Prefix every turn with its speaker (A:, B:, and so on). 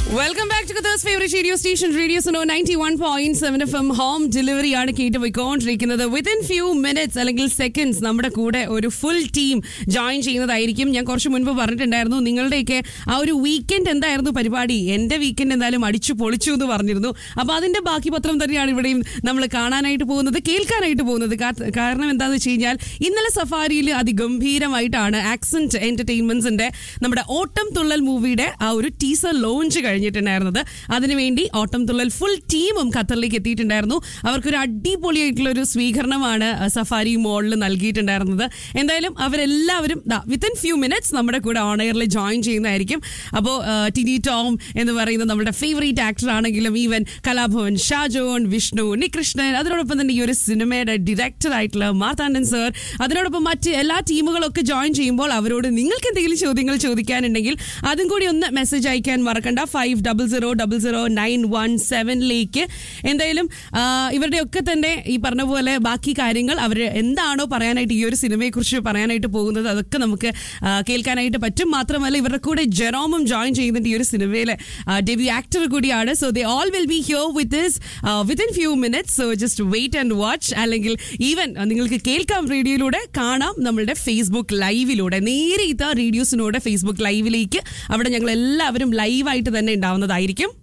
A: welcome back to കത്തേഴ്സ് favourite radio station radio Suno ninety one point seven F M home delivery ആണ് കേട്ട് പോയിക്കൊണ്ടിരിക്കുന്നത് within few minutes അല്ലെങ്കിൽ seconds നമ്മുടെ കൂടെ ഒരു ഫുൾ ടീം ജോയിൻ ചെയ്യുന്നതായിരിക്കും ഞാൻ കുറച്ച് മുൻപ് പറഞ്ഞിട്ടുണ്ടായിരുന്നു നിങ്ങളുടെയൊക്കെ ആ ഒരു വീക്കെൻഡ് എന്തായിരുന്നു പരിപാടി എന്റെ വീക്കെൻഡ് എന്തായാലും അടിച്ചു പൊളിച്ചു എന്ന് പറഞ്ഞിരുന്നു അപ്പൊ അതിന്റെ ബാക്കി പത്രം തന്നെയാണ് ഇവിടെയും നമ്മൾ കാണാനായിട്ട് പോകുന്നത് കേൾക്കാനായിട്ട് പോകുന്നത് കാ- കാരണം എന്താണെന്ന് വെച്ച് കഴിഞ്ഞാൽ ഇന്നലെ സഫാരിയിൽ അതിഗംഭീരമായിട്ടാണ് ആക്സന്റ് എന്റർടൈൻമെന്റ്സിന്റെ നമ്മുടെ ഓട്ടം തുള്ളൽ മൂവിയുടെ ആ ഒരു ടീസർ ലോഞ്ച് കഴിഞ്ഞിട്ടുണ്ടായിരുന്നത് അതിനുവേണ്ടി ഓട്ടം തുള്ളൽ ഫുൾ ടീമും ഖത്തറിലേക്ക് എത്തിയിട്ടുണ്ടായിരുന്നു അവർക്കൊരു അടിപൊളിയായിട്ടുള്ള ഒരു സ്വീകരണമാണ് അഹ് സഫാരി മോളിൽ നൽകിയിട്ടുണ്ടായിരുന്നത് എന്തായാലും അവരെല്ലാവരും വിത്തിൻ ഫ്യൂ മിനിറ്റ്സ് നമ്മുടെ കൂടെ ഓണയറിൽ ജോയിൻ ചെയ്യുന്നതായിരിക്കും അപ്പോൾ ടിനി ടോം എന്ന് പറയുന്ന നമ്മുടെ ഫേവറേറ്റ് ആക്ടർ ആണെങ്കിലും ഈവൻ കലാഭവൻ ഷാജോൺ വിഷ്ണു ഉണ്ണികൃഷ്ണൻ അതിനോടൊപ്പം തന്നെ ഈ ഒരു സിനിമയുടെ ഡയറക്ടർ ആയിട്ടുള്ള മാർത്താണ്ഡൻ സർ അതിനോടൊപ്പം മറ്റ് എല്ലാ ടീമുകളൊക്കെ ജോയിൻ ചെയ്യുമ്പോൾ അവരോട് നിങ്ങൾക്ക് എന്തെങ്കിലും ചോദ്യങ്ങൾ ചോദിക്കാനുണ്ടെങ്കിൽ അതും കൂടി ഒന്ന് മെസ്സേജ് അയക്കാൻ മറക്കണ്ട five double zero double zero nine one സെവനിലേക്ക് എന്തായാലും ആ, ഇവരുടെയൊക്കെ തന്നെ ഈ പറഞ്ഞ പോലെ ബാക്കി കാര്യങ്ങൾ അവർ എന്താണോ പറയാനായിട്ട് ഈ ഒരു സിനിമയെക്കുറിച്ച് പറയാനായിട്ട് പോകുന്നത് അതൊക്കെ നമുക്ക് ആ, കേൾക്കാനായിട്ട് പറ്റും മാത്രമല്ല ഇവരുടെ കൂടെ ജെറോമും ജോയിൻ ചെയ്യുന്നുണ്ട് ഈ ഒരു സിനിമയിലെ ഡെബ്യൂ ആക്ടർ കൂടിയാണ് so they all will be here with this within few minutes so just wait and watch അല്ലെങ്കിൽ ഈവൻ നിങ്ങൾക്ക് കേൾക്കാം റേഡിയോയിലൂടെ കാണാം നമ്മളുടെ ഫേസ്ബുക്ക് ലൈവിലൂടെ നേരെ ഇതാ റേഡിയോസിനൂടെ ഫേസ്ബുക്ക് ലൈവിലേക്ക് അവിടെ ഞങ്ങൾ എല്ലാവരും ലൈവായിട്ട് തന്നെ ഉണ്ടാവുന്നതായിരിക്കും